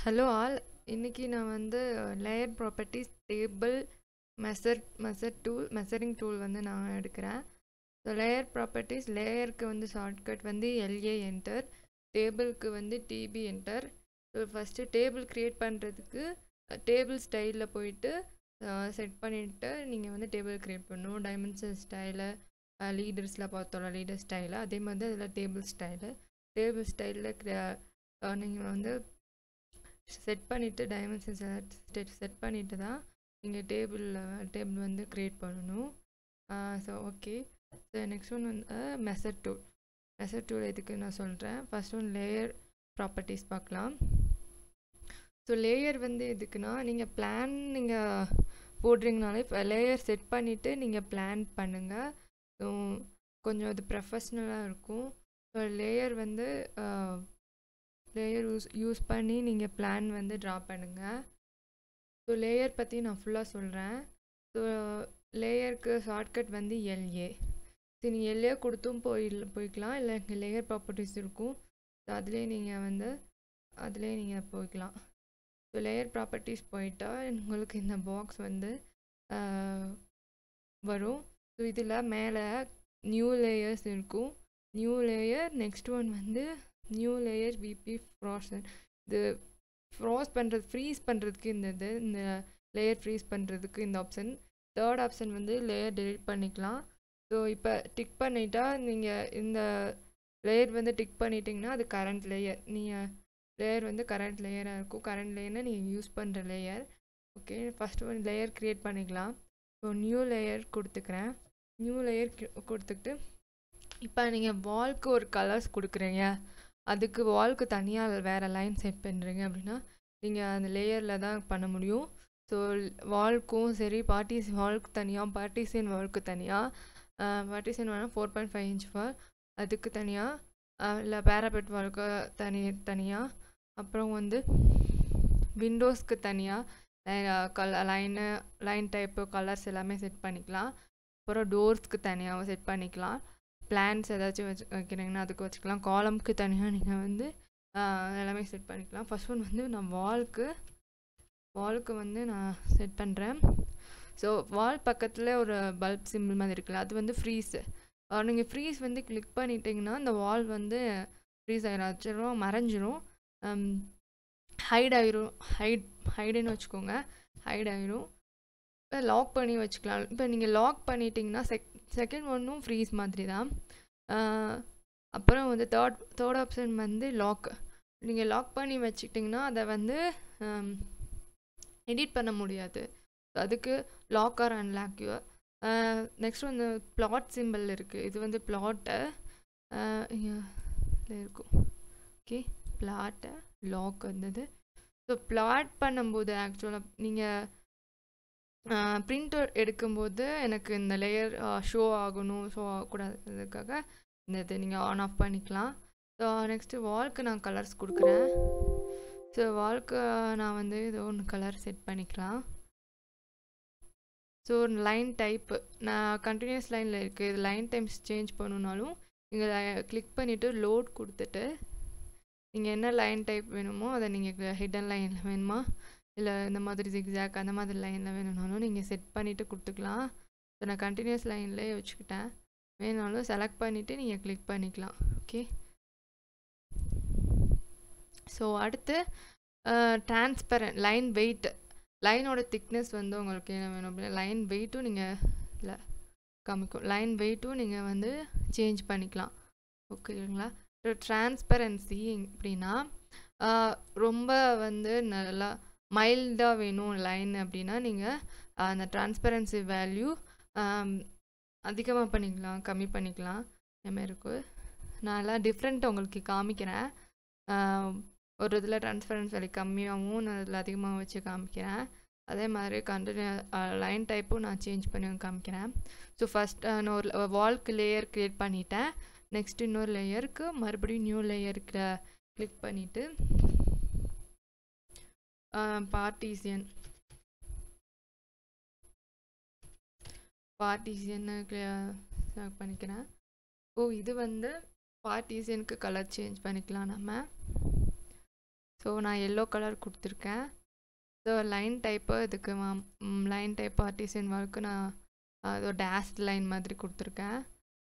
hello all இன்னைக்கு நான் வந்து layer properties table measure measure tool measuring tool வந்து நான் எடுக்கிறேன் ஸோ லேயர் ப்ராப்பர்ட்டிஸ் லேயருக்கு வந்து ஷார்ட்கட் வந்து எல்ஏ என்டர் டேபிளுக்கு வந்து TB enter so first table create பண்ணுறதுக்கு டேபிள் ஸ்டைலில் போயிட்டு செட் பண்ணிவிட்டு நீங்கள் வந்து டேபிள் க்ரியேட் பண்ணணும் டைமென்ஷன் ஸ்டைலு லீடர்ஸில் பார்த்தோம்ல லீடர் ஸ்டைலு அதே மாதிரி தான் இதில் டேபிள் ஸ்டைலு டேபிள் ஸ்டைலில் நீங்கள் வந்து செட் பண்ணிவிட்டு டைமென்ஷன் செட் செட் பண்ணிவிட்டு தான் நீங்கள் டேபிளில் டேபிள் வந்து க்ரியேட் பண்ணணும் so okay so next one வந்து மெசர் டூல் மெசர் டூல் எதுக்கு நான் சொல்கிறேன் ஃபஸ்ட் ஒன் லேயர் ப்ராப்பர்ட்டிஸ் பார்க்கலாம் ஸோ லேயர் வந்து எதுக்குன்னா நீங்கள் பிளான் நீங்கள் போடுறீங்கனாலே இப்போ லேயர் செட் பண்ணிவிட்டு நீங்கள் பிளான் பண்ணுங்கள் ஸோ கொஞ்சம் அது ப்ரொஃபஷ்னலாக இருக்கும் ஸோ லேயர் வந்து லேயர் யூஸ் யூஸ் பண்ணி நீங்கள் பிளான் வந்து ட்ரா பண்ணுங்கள் ஸோ லேயர் பற்றி நான் ஃபுல்லாக சொல்கிறேன் ஸோ லேயருக்கு ஷார்ட்கட் வந்து எல்ஏ சரி நீங்கள் எல்ஏ கொடுத்தும் போய் போய்க்கலாம் இல்லை இங்கே லேயர் ப்ராப்பர்ட்டிஸ் இருக்கும் ஸோ அதுலேயே நீங்கள் வந்து அதுலேயே நீங்கள் போய்க்கலாம் ஸோ லேயர் ப்ராப்பர்ட்டிஸ் போயிட்டால் உங்களுக்கு இந்த பாக்ஸ் வந்து வரும் ஸோ இதில் மேலே நியூ லேயர்ஸ் இருக்கும் நியூ லேயர் நெக்ஸ்ட் ஒன் வந்து நியூ லேயர் விபி ஃப்ராசன் இது ஃப்ராஸ் பண்ணுறது ஃப்ரீஸ் பண்ணுறதுக்கு இந்த இது இந்த லேயர் ஃப்ரீஸ் பண்ணுறதுக்கு இந்த ஆப்ஷன் தேர்ட் ஆப்ஷன் வந்து லேயர் டெலிட் பண்ணிக்கலாம் ஸோ இப்போ டிக் பண்ணிட்டா நீங்கள் இந்த லேயர் வந்து டிக் பண்ணிட்டீங்கன்னா அது கரண்ட் லேயர் நீங்கள் லேயர் வந்து கரண்ட் லேயராக இருக்கும் கரண்ட் லேயர்னா நீங்கள் யூஸ் பண்ணுற layer okay first one layer create பண்ணிக்கலாம் ஸோ நியூ லேயர் கொடுத்துக்கிறேன் நியூ லேயர் கொடுத்துக்கிட்டு இப்போ நீங்கள் வால்க்கு ஒரு கலர்ஸ் கொடுக்குறீங்க அதுக்கு வால்க்கு தனியாக வேறு லைன் செட் பண்ணுறீங்க அப்படின்னா நீங்கள் அந்த லேயரில் தான் பண்ண முடியும் ஸோ வால்க்கும் சரி பார்ட்டிஸ் வால்க்கு தனியாக பார்ட்டிசியன் வால்க்கு தனியாக பார்ட்டிசியன் வேணால் four point five inch wall அதுக்கு தனியாக இல்லை பேராபெட் வால்க்கு தனி தனியாக அப்புறம் வந்து விண்டோஸ்க்கு தனியாக கல லைனு லைன் டைப்பு கலர்ஸ் எல்லாமே செட் பண்ணிக்கலாம் அப்புறம் டோர்ஸ்க்கு தனியாக செட் பண்ணிக்கலாம் பிளான்ஸ் ஏதாச்சும் வச்சு வைக்கிறீங்கன்னா அதுக்கு வச்சுக்கலாம் காலம்க்கு தனியாக நீங்கள் வந்து எல்லாமே செட் பண்ணிக்கலாம் ஃபஸ்ட் ஒன் வந்து நான் வால்க்கு வால்க்கு வந்து நான் செட் பண்ணுறேன் ஸோ வால் பக்கத்தில் ஒரு பல்ப் சிம்பிள் மாதிரி இருக்குல்ல அது வந்து ஃப்ரீஸு நீங்கள் ஃப்ரீஸ் வந்து கிளிக் பண்ணிட்டீங்கன்னா அந்த வால் வந்து ஃப்ரீஸ் ஆகிடும் மறைஞ்சிரும் ஹைட் ஆயிரும் ஹைட் ஹைடுன்னு வச்சுக்கோங்க ஹைட் ஆயிரும் இப்போ லாக் பண்ணி வச்சுக்கலாம் இப்போ நீங்கள் லாக் பண்ணிட்டீங்கன்னா செக் செகண்ட் ஒன்றும் ஃப்ரீஸ் மாதிரி தான் அப்புறம் வந்து தேர்ட் தேர்ட் ஆப்ஷன் வந்து லாக் நீங்கள் லாக் பண்ணி வச்சுக்கிட்டிங்கன்னா அதை வந்து எடிட் பண்ண முடியாது அதுக்கு லாக் ஆர் அன்லாக்யூ நெக்ஸ்ட் வந்து பிளாட் சிம்பிள் இருக்குது இது வந்து பிளாட்டை இருக்கும் ஓகே பிளாட்டை லாக் வந்தது ஸோ பிளாட் பண்ணும்போது ஆக்சுவலாக நீங்கள் பிரிண்ட் எடுக்கும்போது எனக்கு இந்த லேயர் ஷோ ஆகணும் ஷோ ஆகக்கூடாதுக்காக இந்த இது நீங்கள் ஆன் ஆஃப் பண்ணிக்கலாம் ஸோ நெக்ஸ்ட்டு வால்க்கு நான் கலர்ஸ் கொடுக்குறேன் ஸோ வால்க்கு நான் வந்து இது ஒன்று கலர் செட் பண்ணிக்கலாம் ஸோ லைன் டைப்பு நான் கண்டினியூஸ் லைனில் இருக்குது இது லைன் டைம்ஸ் சேஞ்ச் பண்ணணுனாலும் நீங்கள் கிளிக் பண்ணிவிட்டு லோட் கொடுத்துட்டு நீங்கள் என்ன லைன் டைப் வேணுமோ அதை நீங்கள் ஹிடன் லைனில் வேணுமா இல்லை இந்த மாதிரி ஜிக்ஸாக் அந்த மாதிரி லைனில் வேணும்னாலும் நீங்கள் செட் பண்ணிவிட்டு கொடுத்துக்கலாம் ஸோ நான் கண்டினியூஸ் லைன்லேயே வச்சுக்கிட்டேன் வேணாலும் செலக்ட் பண்ணிவிட்டு நீங்கள் கிளிக் பண்ணிக்கலாம் ஓகே ஸோ அடுத்து டிரான்ஸ்பரண்ட் லைன் வெயிட் லைனோட திக்னஸ் வந்து உங்களுக்கு என்ன வேணும் அப்படின்னா லைன் வெயிட்டும் நீங்கள் இல்லை காமிக்கும் லைன் வெயிட்டும் நீங்கள் வந்து சேஞ்ச் பண்ணிக்கலாம் ஓகேங்களா டிரான்ஸ்பரன்சி அப்படின்னா ரொம்ப வந்து நல்லா மைல்டாக வேணும் லைன் அப்படின்னா நீங்கள் அந்த டிரான்ஸ்பரன்சி வேல்யூ அதிகமாக பண்ணிக்கலாம் கம்மி பண்ணிக்கலாம் அதுமாதிரி இருக்கும் நான் எல்லாம் டிஃப்ரெண்ட் உங்களுக்கு காமிக்கிறேன் ஒரு இதில் டிரான்ஸ்பரன்ஸ் வேல்யூ கம்மியாகவும் நான் இதில் அதிகமாக வச்சு காமிக்கிறேன் அதே மாதிரி கண்டினியூ லைன் டைப்பும் நான் சேஞ்ச் பண்ணி காமிக்கிறேன் ஸோ ஃபஸ்ட் நான் ஒரு வால்க்கு லேயர் க்ரியேட் பண்ணிட்டேன் நெக்ஸ்ட் இன்னொரு லேயருக்கு மறுபடியும் நியூ லேயருக்கு கிளிக் பண்ணிவிட்டு பார்ட்டிசியன் பார்ட்டிசியன்னு செலக்ட் பண்ணிக்கிறேன் ஓ இது வந்து பார்ட்டிசியனுக்கு கலர் சேஞ்ச் பண்ணிக்கலாம் நம்ம ஸோ ஸோ நான் எல்லோ கலர் கொடுத்துருக்கேன் ஸோ லைன் டைப்பு இதுக்கு லைன் டைப் பார்ட்டிஷன் ஒர்க்கு நான் அது ஒரு டேஷ் லைன் மாதிரி கொடுத்துருக்கேன்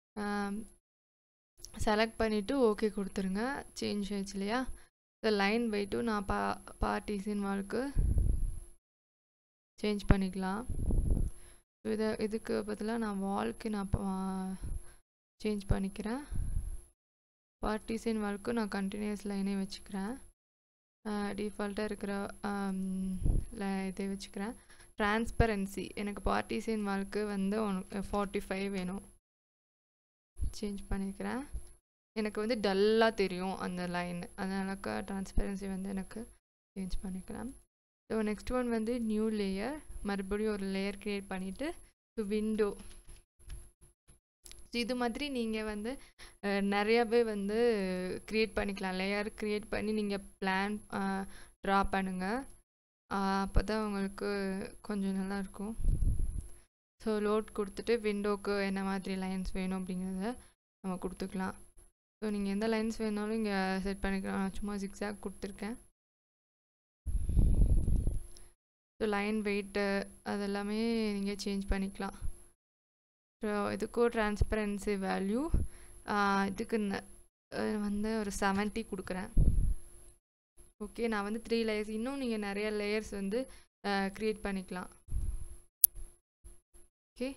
செலக்ட் பண்ணிவிட்டு ஓகே கொடுத்துருங்க சேஞ்ச் ஆயிடுச்சு இல்லையா ஸோ லைன் வெயிட்டும் நான் பா பார்ட்டிஷன் ஒர்க்கு சேஞ்ச் பண்ணிக்கலாம் இதை இதுக்கு பதிலாக நான் வால்க்கு நான் சேஞ்ச் பண்ணிக்கிறேன் பார்ட்டிஷன் ஒர்க்கு நான் கண்டினியூஸ் லைனே வச்சுக்கிறேன் டிஃபால்ட்டாக இருக்கிற இதை வச்சுக்கிறேன் ட்ரான்ஸ்பரன்சி எனக்கு பார்ட்டிஷன் ஒர்க்கு வந்து உனக்கு ஃபார்ட்டி ஃபைவ் வேணும் சேஞ்ச் பண்ணிக்கிறேன் எனக்கு வந்து டல்லாக தெரியும் அந்த லைன் அதனாலக்கா ட்ரான்ஸ்பரன்சி வந்து எனக்கு சேஞ்ச் பண்ணிக்கலாம் ஸோ நெக்ஸ்ட் ஒன் வந்து நியூ லேயர் மறுபடியும் ஒரு லேயர் க்ரியேட் பண்ணிவிட்டு ஸோ விண்டோ ஸோ இது மாதிரி நீங்கள் வந்து நிறையாவே வந்து க்ரியேட் பண்ணிக்கலாம் லேயர் க்ரியேட் பண்ணி நீங்கள் பிளான் ட்ரா பண்ணுங்கள் அப்போ தான் உங்களுக்கு கொஞ்சம் நல்லாயிருக்கும் ஸோ லோட் கொடுத்துட்டு விண்டோக்கு என்ன மாதிரி லைன்ஸ் வேணும் அப்படிங்கிறத நம்ம கொடுத்துக்கலாம் ஸோ நீங்கள் எந்த லைன்ஸ் வேணாலும் இங்கே செட் பண்ணிக்கலாம் நான் சும்மா ஜிக்ஸாக் கொடுத்துருக்கேன் ஸோ லைன் வெயிட்டு அதெல்லாமே நீங்கள் சேஞ்ச் பண்ணிக்கலாம் ஸோ இதுக்கும் ட்ரான்ஸ்பரன்சி வேல்யூ இதுக்கு வந்து ஒரு செவன்ட்டி கொடுக்குறேன் ஓகே நான் வந்து த்ரீ லேயர்ஸ் இன்னும் நீங்கள் நிறைய லேயர்ஸ் வந்து க்ரியேட் பண்ணிக்கலாம் ஓகே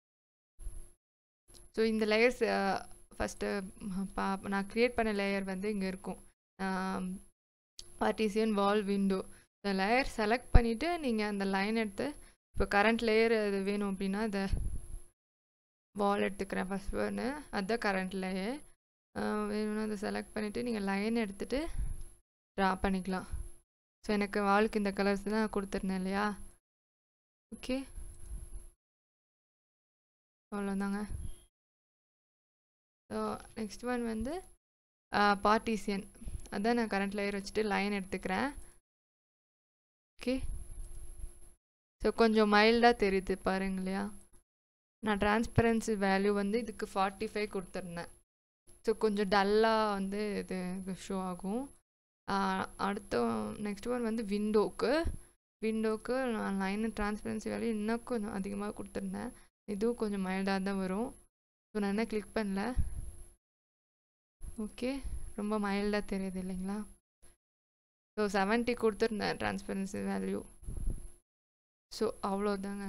ஸோ இந்த லேயர்ஸ் ஃபஸ்ட்டு பா நான் க்ரியேட் பண்ண லேயர் வந்து இங்கே இருக்கும் பார்ட்டிசியன் வால் விண்டோ இந்த லேயர் செலக்ட் பண்ணிவிட்டு நீங்கள் அந்த லைன் எடுத்து இப்போ கரண்ட் லேயர் அது வேணும் அப்படின்னா இந்த வால் எடுத்துக்கிறேன் ஃபஸ்ட் ஒன்று அதுதான் கரண்ட் லேயர் வேணும்னா அதை செலக்ட் பண்ணிவிட்டு நீங்கள் லைன் எடுத்துகிட்டு ட்ரா பண்ணிக்கலாம் ஸோ எனக்கு வாலுக்கு இந்த கலர்ஸ் தான் கொடுத்துருந்தேன் இல்லையா ஓகே அவ்வளோதாங்க ஸோ நெக்ஸ்ட் ஒன் வந்து பார்ட்டிசியன் அதான் நான் கரண்ட் லேயர் வச்சுட்டு லைன் எடுத்துக்கிறேன் ஓகே ஸோ கொஞ்சம் மைல்டாக தெரியுது பாருங்க இல்லையா நான் ட்ரான்ஸ்பரன்சி வேல்யூ வந்து இதுக்கு ஃபார்ட்டி ஃபைவ் கொடுத்துருந்தேன் ஸோ கொஞ்சம் டல்லாக வந்து இது ஷோ ஆகும் அடுத்த நெக்ஸ்ட் ஒன் வந்து விண்டோக்கு விண்டோக்கு நான் லைன் ட்ரான்ஸ்பரன்சி வேல்யூ இன்னும் கொஞ்சம் அதிகமாக கொடுத்துருந்தேன் இதுவும் கொஞ்சம் மைல்டாக தான் வரும் ஸோ நான் என்ன கிளிக் பண்ணல ஓகே ரொம்ப மைல்டாக தெரியுது இல்லைங்களா ஸோ செவன்ட்டி கொடுத்துருந்தேன் ட்ரான்ஸ்பரன்சி வேல்யூ ஸோ அவ்வளோதாங்க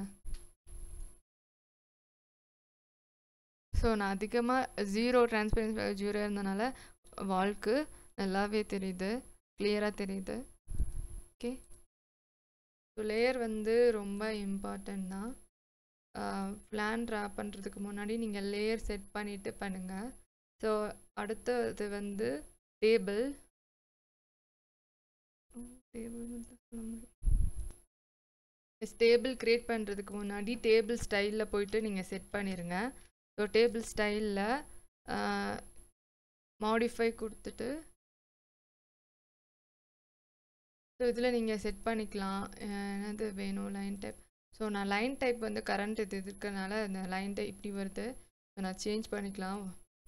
ஸோ நான் அதிகமாக ஜீரோ ட்ரான்ஸ்பரன்சி வேல்யூ ஜீரோ இருந்தனால வால்க்கு நல்லாவே தெரியுது கிளியராக தெரியுது ஓகே ஸோ லேயர் வந்து ரொம்ப இம்பார்ட்டன்ட் தான் பிளான் ட்ரா பண்ணுறதுக்கு முன்னாடி நீங்கள் லேயர் செட் பண்ணிவிட்டு பண்ணுங்கள் ஸோ அடுத்தது வந்து டேபிள் டேபிள் சொல்ல முடியும் டேபிள் க்ரியேட் பண்ணுறதுக்கு முன்னாடி டேபிள் ஸ்டைலில் போயிட்டு நீங்கள் செட் பண்ணிடுங்க ஸோ டேபிள் ஸ்டைலில் மாடிஃபை கொடுத்துட்டு ஸோ இதில் நீங்கள் செட் பண்ணிக்கலாம் என்னது வேணும் லைன் டைப் ஸோ நான் லைன் டைப் வந்து கரண்ட் இது இருக்கிறனால அந்த லைன் டைப் இப்படி வருது ஸோ நான் சேஞ்ச் பண்ணிக்கலாம்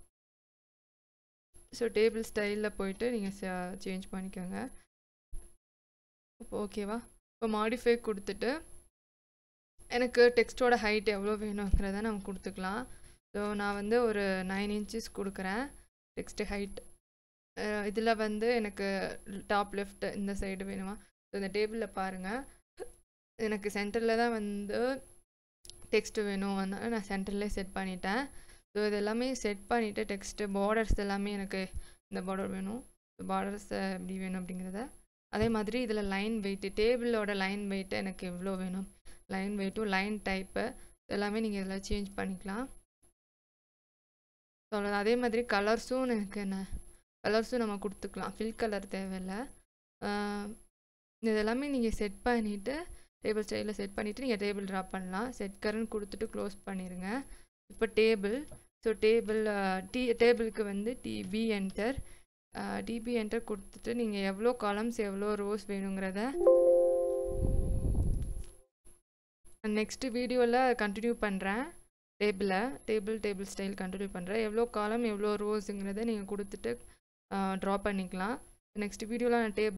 ஸோ டேபிள் ஸ்டைலில் போயிட்டு நீங்கள் சேஞ்ச் பண்ணிக்கோங்க இப்போ ஓகேவா இப்போ மாடிஃபை கொடுத்துட்டு எனக்கு டெக்ஸ்ட்டோட ஹைட் எவ்வளோ வேணுங்கிறத நம்ம கொடுத்துக்கலாம் ஸோ நான் வந்து ஒரு நைன் இன்ச்சஸ் கொடுக்குறேன் டெக்ஸ்ட் ஹைட் இதில் வந்து எனக்கு டாப் லெஃப்ட் இந்த சைடு வேணுமா ஸோ இந்த டேபிளில் பாருங்கள் எனக்கு சென்டரில் தான் வந்து டெக்ஸ்ட்டு வேணும் அதனால் நான் சென்டர்லேயே செட் பண்ணிட்டேன் ஸோ இது எல்லாமே செட் பண்ணிவிட்டு டெக்ஸ்ட்டு பார்டர்ஸ் எல்லாமே எனக்கு இந்த பார்டர் வேணும் பார்டர்ஸ் எப்படி வேணும் அப்படிங்கிறத அதே மாதிரி இதில் லைன் வெயிட்டு டேபிளோட லைன் வெயிட்டு எனக்கு எவ்வளோ வேணும் லைன் வெயிட்டும் லைன் டைப்பு எல்லாமே நீங்கள் இதில் சேஞ்ச் பண்ணிக்கலாம் ஸோ அவ்வளோதான் அதே மாதிரி கலர்ஸும் எனக்கு என்ன கலர்ஸும் நம்ம கொடுத்துக்கலாம் ஃபில் கலர் தேவையில்லை இதெல்லாமே நீங்கள் செட் பண்ணிவிட்டு டேபிள் ஸ்டைலில் செட் பண்ணிவிட்டு நீங்கள் டேபிள் ட்ரா பண்ணலாம் செட் கரண்ட் கொடுத்துட்டு க்ளோஸ் பண்ணிடுங்க இப்போ டேபிள் ஸோ டேபிள் டி டேபிளுக்கு வந்து டிபி என்டர் டிபி என்டர் கொடுத்துட்டு நீங்கள் எவ்வளோ காலம்ஸ் எவ்வளோ ரோஸ் வேணுங்கிறத நெக்ஸ்ட்டு வீடியோவில் கண்டினியூ பண்ணுறேன் டேபிளை டேபிள் டேபிள் ஸ்டைல் கண்டினியூ பண்ணுறேன் எவ்வளோ காலம் எவ்வளோ ரோஸுங்கிறத நீங்கள் கொடுத்துட்டு ட்ரா பண்ணிக்கலாம் நெக்ஸ்ட் வீடியோவில் நான் டேபிள்